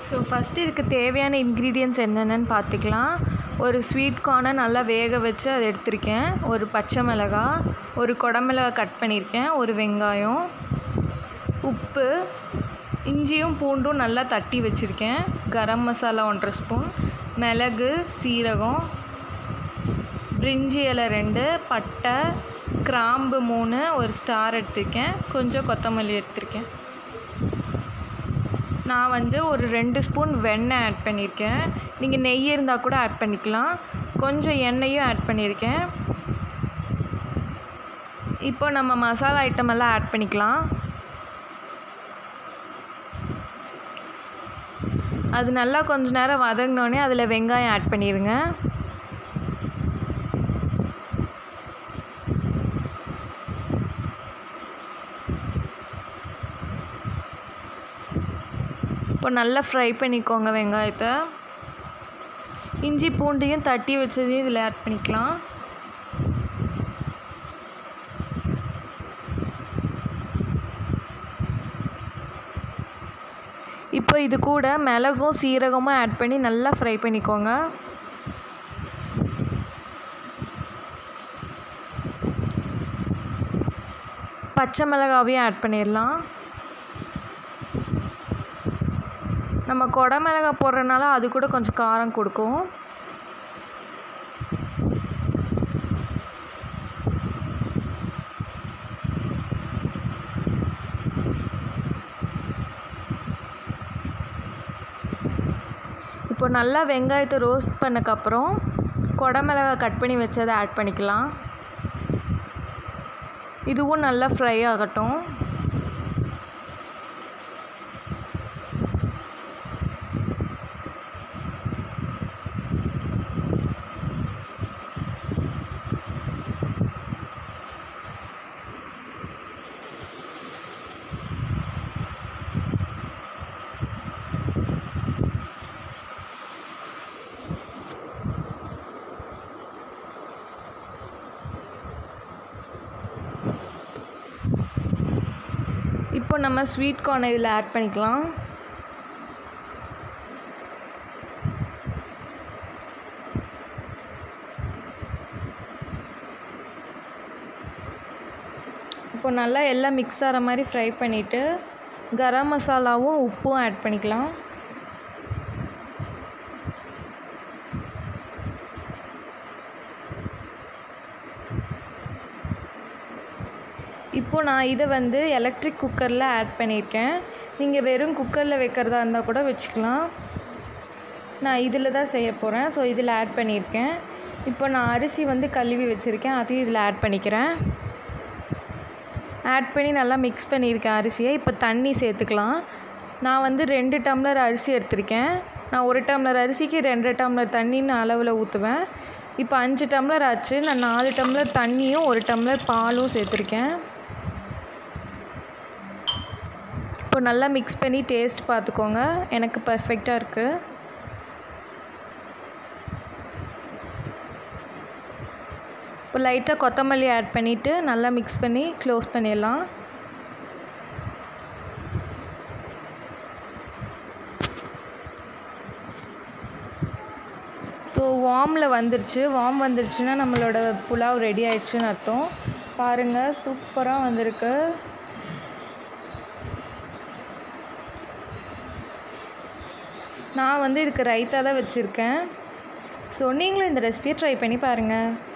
so first இதுக்கு தேவையான ingredients என்னென்னு பார்த்துக்கலாம் ஒரு ஸ்வீட் கார்னை நல்லா வேக வச்சு அதை எடுத்திருக்கேன் ஒரு பச்சை மிளகாய் ஒரு குடமிளகா கட் பண்ணியிருக்கேன் ஒரு வெங்காயம் உப்பு இஞ்சியும் பூண்டும் நல்லா தட்டி வச்சுருக்கேன் கரம் மசாலா ஒன்றரை ஸ்பூன் மிளகு சீரகம் பிரிஞ்சி இலை ரெண்டு பட்டை கிராம்பு மூணு ஒரு ஸ்டார் எடுத்திருக்கேன் கொஞ்சம் கொத்தமல்லி எடுத்திருக்கேன் நான் வந்து ஒரு ரெண்டு ஸ்பூன் வெண்ணெய் ஆட் பண்ணியிருக்கேன் நீங்கள் நெய் இருந்தால் கூட ஆட் பண்ணிக்கலாம் கொஞ்சம் எண்ணெயும் ஆட் பண்ணியிருக்கேன் இப்போ நம்ம மசாலா ஐட்டம் எல்லாம் ஆட் பண்ணிக்கலாம் அது நல்லா கொஞ்ச நேரம் வதங்கினோடனே அதில் வெங்காயம் ஆட் பண்ணிடுங்க இப்போ நல்லா ஃப்ரை பண்ணிக்கோங்க வெங்காயத்தை இஞ்சி பூண்டையும் தட்டி வச்சதையும் இதில் ஆட் பண்ணிக்கலாம் இப்போ இது கூட மிளகும் சீரகமும் ஆட் பண்ணி நல்லா ஃப்ரை பண்ணிக்கோங்க பச்சை மிளகாவையும் ஆட் பண்ணிடலாம் நம்ம கொடை மிளகாய் போடுறதுனால அது கூட கொஞ்சம் காரம் கொடுக்கும் இப்போ நல்லா வெங்காயத்தை ரோஸ்ட் பண்ணக்கப்புறம் கொடை மிளகாய் கட் பண்ணி வச்சதை ஆட் பண்ணிக்கலாம் இதுவும் நல்லா ஃப்ரை ஆகட்டும் இப்போ நம்ம ஸ்வீட் கார்னை இதில் ஆட் பண்ணிக்கலாம் இப்போ நல்லா எல்லாம் மிக்ஸ் ஆகிற மாதிரி ஃப்ரை பண்ணிவிட்டு கரம் மசாலாவும் உப்பும் ஆட் பண்ணிக்கலாம் இப்போது நான் இதை வந்து எலக்ட்ரிக் குக்கரில் ஆட் பண்ணியிருக்கேன் நீங்கள் வெறும் குக்கரில் வைக்கிறதா இருந்தால் கூட வச்சுக்கலாம் நான் இதில் தான் செய்ய போகிறேன் ஸோ இதில் ஆட் பண்ணியிருக்கேன் இப்போ நான் அரிசி வந்து கழுவி வச்சுருக்கேன் அதையும் இதில் ஆட் பண்ணிக்கிறேன் ஆட் பண்ணி நல்லா மிக்ஸ் பண்ணியிருக்கேன் அரிசியை இப்போ தண்ணி சேர்த்துக்கலாம் நான் வந்து ரெண்டு டம்ளர் அரிசி எடுத்திருக்கேன் நான் ஒரு டம்ளர் அரிசிக்கு ரெண்டு டம்ளர் தண்ணின்னு அளவில் ஊற்றுவேன் இப்போ அஞ்சு டம்ளர் ஆச்சு நான் நாலு டம்ளர் தண்ணியும் ஒரு டம்ளர் பாலும் சேர்த்துருக்கேன் இப்போ நல்லா மிக்ஸ் பண்ணி டேஸ்ட் பார்த்துக்கோங்க எனக்கு பர்ஃபெக்டாக இருக்குது இப்போ லைட்டாக கொத்தமல்லி ஆட் பண்ணிவிட்டு நல்லா மிக்ஸ் பண்ணி க்ளோஸ் பண்ணிடலாம் ஸோ வார்மில் வந்துருச்சு வார்ம் வந்துருச்சுன்னா நம்மளோட புலாவ் ரெடி ஆயிடுச்சுன்னு அர்த்தம் பாருங்கள் சூப்பராக வந்திருக்கு நான் வந்து இதுக்கு ரைத்தா தான் வச்சுருக்கேன் ஸோ நீங்களும் இந்த ரெசிபியை ட்ரை பண்ணி பாருங்கள்